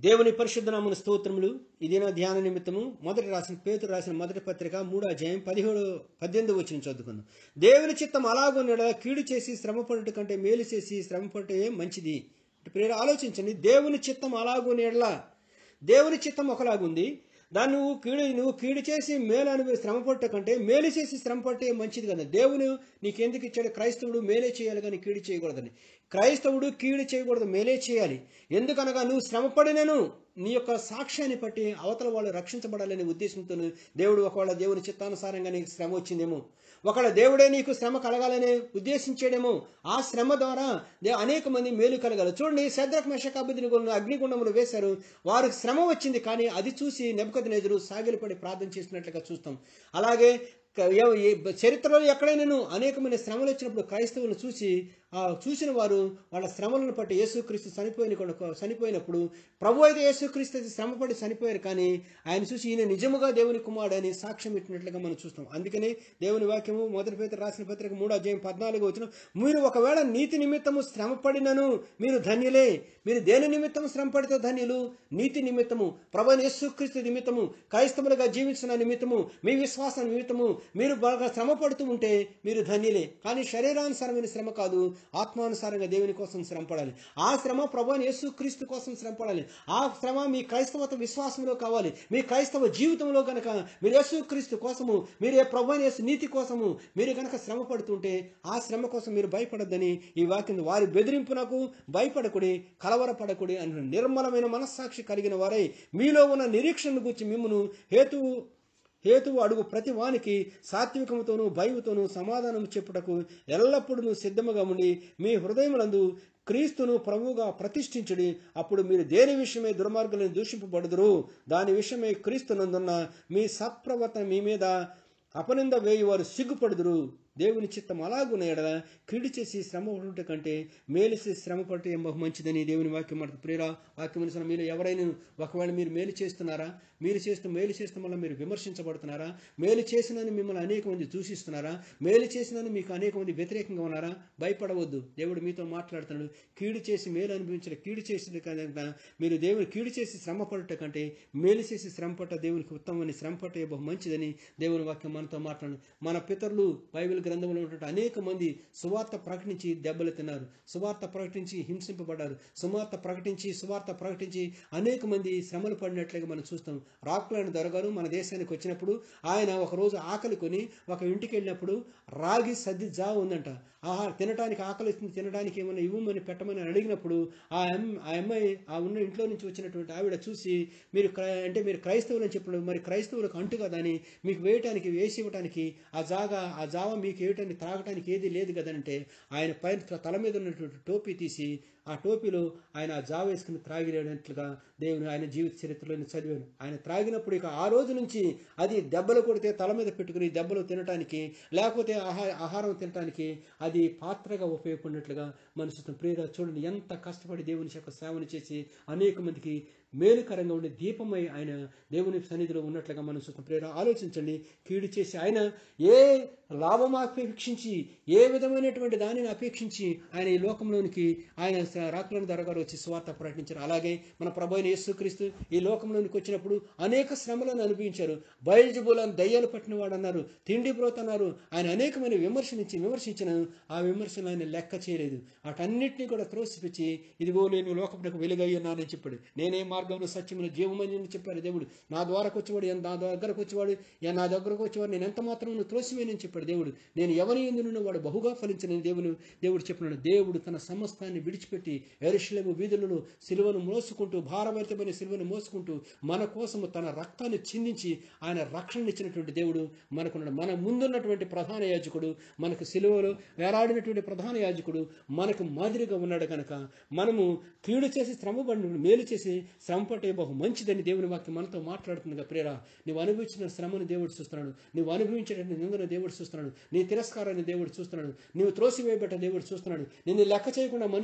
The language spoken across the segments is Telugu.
దేవుని పరిశుద్ధ నామన స్తోత్రములు ఇదేనా ధ్యాన నిమిత్తము మొదటి రాసిన పేతురు రాసిన మొదటి పత్రిక మూడో అధ్యాయం పదిహేడు పద్దెనిమిది వచ్చిన చదువుకుందాం దేవుని చిత్తం అలాగూ నెల కీడు చేసి శ్రమపడుట కంటే మేలు చేసి శ్రమపడే మంచిది ప్రేర ఆలోచించండి దేవుని చిత్తం అలాగూ నీడల దేవుని చిత్తం ఒకలాగుంది దాన్ని నువ్వు కీడు నువ్వు కీడు చేసి మేలు అనుభవి శ్రమ పట్ట కంటే మేలు చేసి శ్రమ పట్టే మంచిది కదా దేవుడు నీకెందుకు ఇచ్చాడు క్రైస్తవుడు మేలే చేయాలి కానీ కీడు చేయకూడదని క్రైస్తవుడు కీడు చేయకూడదు మేలే చేయాలి ఎందుకనగా నువ్వు శ్రమపడినను నీ యొక్క సాక్ష్యాన్ని బట్టి అవతల వాళ్ళు రక్షించబడాలనే ఉద్దేశంతో దేవుడు ఒకవేళ దేవుని చిత్తానుసారంగా నీకు శ్రమ వచ్చిందేమో ఒకవేళ దేవుడే నీకు శ్రమ కలగాలని ఉద్దేశించాడేమో ఆ శ్రమ ద్వారా దే- అనేక మంది మేలు కలగాలి చూడండి శద్రక్ మెషకాబుద్ధిని అగ్నిగుండంలో వేశారు వారికి శ్రమ వచ్చింది కానీ అది చూసి నెబద్ సాగిలపడి ప్రార్థన చేసినట్లుగా చూస్తాం అలాగే క- ఎవ- ఏ- చరిత్రలో ఎక్కడైనాను అనేకమైన శ్రమలు వచ్చినప్పుడు క్రైస్తవులను చూసి ఆ చూసిన వారు వాళ్ళ శ్రమలను బట్టి యేసుక్రీస్తు చనిపోయిన కొడుకు- చనిపోయినప్పుడు ప్రభు అయితే యేసుక్రీస్తు అయితే శ్రమపడి చనిపోయారు కానీ ఆయన చూసి ఈయన నిజముగా దేవుని కుమారుడు అని సాక్ష్యం ఇచ్చినట్లుగా మనం చూస్తాం అందుకని దేవుని వాక్యము మొదటి పేద రాసిన పత్రిక మూడో అధ్యాయం పద్నాలుగు వచ్చిన మీరు ఒకవేళ నీతి నిమిత్తము శ్రమపడినను మీరు ధన్యులే మీరు దేని నిమిత్తము శ్రమపడితే ధన్యులు నీతి నిమిత్తము ప్రభు యేసుక్రీస్తు నిమిత్తము క్రైస్తవులుగా జీవించిన నిమిత్తము మీ విశ్వాసం నిమిత్తము మీరు బాగా శ్రమ పడుతూ ఉంటే మీరు ధన్యులే కానీ శరీరానుసారమైన శ్రమ కాదు ఆత్మానుసారంగా దేవుని కోసం శ్రమ పడాలి ఆ శ్రమ ప్రభు యేసుక్రీస్తు కోసం శ్రమ పడాలి ఆ శ్రమ మీ క్రైస్తవత విశ్వాసంలో కావాలి మీ క్రైస్తవ జీవితంలో గనక మీరు యేసుక్రీస్తు కోసము మీరు ఏ ప్రభు యేసు నీతి కోసము మీరు గనక శ్రమ పడుతుంటే ఆ శ్రమ కోసం మీరు భయపడొద్దని ఈ వాక్యం వారి బెదిరింపునకు భయపడకుడి కలవరపడకుడి అని నిర్మలమైన మనస్సాక్షి కలిగిన వారై మీలో ఉన్న నిరీక్షణను గురించి మిమ్మను హేతువు హేతువు అడుగు ప్రతి వానికి సాత్వికముతోనూ భయముతోనూ సమాధానం చెప్పుటకు ఎల్లప్పుడూ సిద్ధముగా ఉండి మీ హృదయములందు క్రీస్తును ప్రభువుగా ప్రతిష్ఠించుడి అప్పుడు మీరు దేని విషయమై దుర్మార్గులను దూషింపబడుదురు దాని విషయమై క్రీస్తునందున్న మీ సత్ప్రవర్తన మీ మీద అపనింద వేయి వారు సిగ్గుపడుదురు దేవుని చిత్తం అలాగున్న ఎడల కీడు చేసి శ్రమ పడుట కంటే మేలు చేసి శ్రమ పడటం ఏం బహు మంచిదని దేవుని వాక్యం మాట ప్రేరా వాక్యం అనుసరణ మీరు ఎవరైనా ఒకవేళ మీరు మేలు చేస్తున్నారా మీరు చేస్తూ మేలు చేస్తూ వల్ల మీరు విమర్శించబడుతున్నారా మేలు చేసినని మిమ్మల్ని అనేక మంది దూషిస్తున్నారా మేలు చేసినని మీకు అనేక మంది వ్యతిరేకంగా ఉన్నారా భయపడవద్దు దేవుడు మీతో మాట్లాడుతున్నాడు కీడు చేసి మేలు అనుభవించిన కీడు చేసిన కనుక మీరు దేవుని కీడు చేసి శ్రమ పడుట కంటే మేలు చేసి శ్రమ పట్ట దేవునికి ఉత్తమని శ్రమ పట్ట బహు మంచిదని దేవుని వాక్యం మనతో మాట్లాడు మన పితరులు బైబిల్ గ్రంథంలో ఉన్నటువంటి అనేక మంది సువార్త ప్రకటించి దెబ్బలు తిన్నారు సువార్త ప్రకటించి హింసింపబడ్డారు సువార్త ప్రకటించి సువార్త ప్రకటించి అనేక మంది శ్రమలు పడినట్లుగా మనం చూస్తాం రాకులని దొరగారు మన దేశానికి వచ్చినప్పుడు ఆయన ఒక రోజు ఆకలి కొని ఒక ఇంటికి వెళ్ళినప్పుడు రాగి సద్ది జా ఉందంట ఆహార తినడానికి ఆకలి ఇస్తుంది తినడానికి ఏమైనా ఇవ్వమని పెట్టమని అడిగినప్పుడు ఆ అమ్ ఆ అమ్మాయి ఆ ఉన్న ఇంట్లో నుంచి వచ్చినటువంటి ఆవిడ చూసి మీరు క్రై- అంటే మీరు క్రైస్తవులు అని చెప్పినప్పుడు మరి క్రైస్తవులకు అంటు కదా అని మీకు వేయటానికి వేసి ఇవ్వటానికి ఆ జాగా ఆ జావ మీకు వేయటానికి త్రాగటానికి ఏది లేదు కదంటే ఆయన పైన తల మీద ఉన్నటువంటి టోపీ తీసి ఆ టోపీలో ఆయన ఆ జావ వేసుకుని త్రాగినట్లుగా దేవుని ఆయన జీవిత చరిత్రలో నేను చదివాను ఆయన త్రాగినప్పుడు ఇక ఆ రోజు నుంచి అది దెబ్బలు కొడితే తల మీద పెట్టుకుని దెబ్బలు తినటానికి లేకపోతే ఆహార ఆహారం తినటానికి అది పాత్రగా ఉపయోగపడినట్లుగా మనసు ప్రేర చూడండి ఎంత కష్టపడి దేవుని యొక్క సేవను చేసి అనేక మందికి మేలుకరంగా ఉండే దీపమై ఆయన దేవుని సన్నిధిలో ఉన్నట్లుగా మనం చూస్తాం ప్రేర ఆలోచించండి కీడు చేసి ఆయన ఏ లాభం అపేక్షించి ఏ విధమైనటువంటి దానిని అపేక్షించి ఆయన ఈ లోకంలోనికి ఆయన రాకులను దొరగారు వచ్చి స్వార్థ ప్రకటించారు అలాగే మన ప్రభు అయిన యేసుక్రీస్తు ఈ లోకంలోనికి వచ్చినప్పుడు అనేక శ్రమలను అనుభవించారు బయల్జబులను దయ్యాలు పట్టిన వాడు అన్నారు తిండి బ్రోత్ అన్నారు ఆయన అనేకమైన విమర్శనించి విమర్శించిన ఆ విమర్శలు ఆయన లెక్క చేయలేదు వాటన్నిటిని కూడా త్రోసిపిచ్చి ఇదిగో నేను లోకపునకు వెలుగయ్యున్నానని చెప్పాడు నేనే మార్గంలో సత్యమైన జీవమని చెప్పారు దేవుడు నా ద్వారాకు వచ్చేవాడు నా దగ్గరకు వచ్చేవాడు ఏ నా దగ్గరకు వచ్చేవాడు నేను ఎంత మాత్రం త్రోసివేనని చెప్పాడు దేవుడు నేను ఎవరి ఎందును వాడు బహుగా ఫలించిన దేవుడు దేవుడు చెప్పినాడు దేవుడు తన సమస్తాన్ని విడిచిపెట్టి ఎరుషలేము వీధులను సిలువను మోసుకుంటూ భారభరితమైన సిలువను మోసుకుంటూ మన కోసము తన రక్తాన్ని చిందించి ఆయన రక్షణ ఇచ్చినటువంటి దేవుడు మనకున్నాడు మన ముందున్నటువంటి ప్రధాన యాజకుడు మనకు సిలువలో వేలాడినటువంటి ప్రధాన యాజకుడు మనకు మాదిరిగా ఉన్నాడు కనుక మనము కీడు చేసి శ్రమపడి మేలు చేసి శ్రమ పట్టే బహు మంచిదని దేవుని వాక్యం మనతో మాట్లాడుతుంది ప్రేర నువ్వు అనుభవించిన శ్రమను దేవుడు చూస్తున్నాడు నువ్వు అనుభవించేటువంటి నిందను దేవుడు చూస్తున్నాడు నీ తిరస్కారాన్ని దేవుడు చూస్తున్నాడు నువ్వు త్రోసివేయబట్ట దేవుడు చూస్తున్నాడు నిన్ను లెక్క చేయకుండా మనుషులు ఇబ్బంది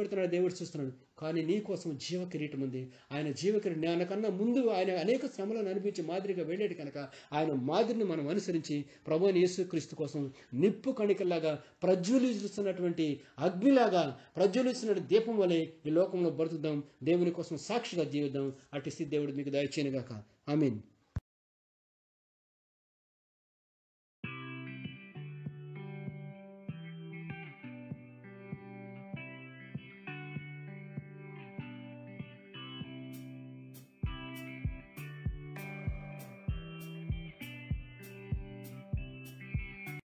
పెడుతున్నాడు దేవుడు చూస్తున్నాడు కానీ నీ కోసం జీవ కిరీటం ఉంది ఆయన జీవ కిరీటం నాకన్నా ముందు ఆయన అనేక శ్రమలను అనిపించి మాదిరిగా వెళ్ళాడు కనుక ఆయన మాదిరిని మనం అనుసరించి ప్రభు అయిన యేసుక్రీస్తు కోసం నిప్పు కణికల్లాగా ప్రజ్వలిస్తున్నటువంటి అగ్నిలాగా ప్రజ్వలిస్తున్న దీపం వలె ఈ లోకంలో బ్రతుకుదాం దేవుని కోసం సాక్షిగా జీవిద్దాం అటు స్థితి దేవుడు మీకు దయచేయనుగాక ఐ మీన్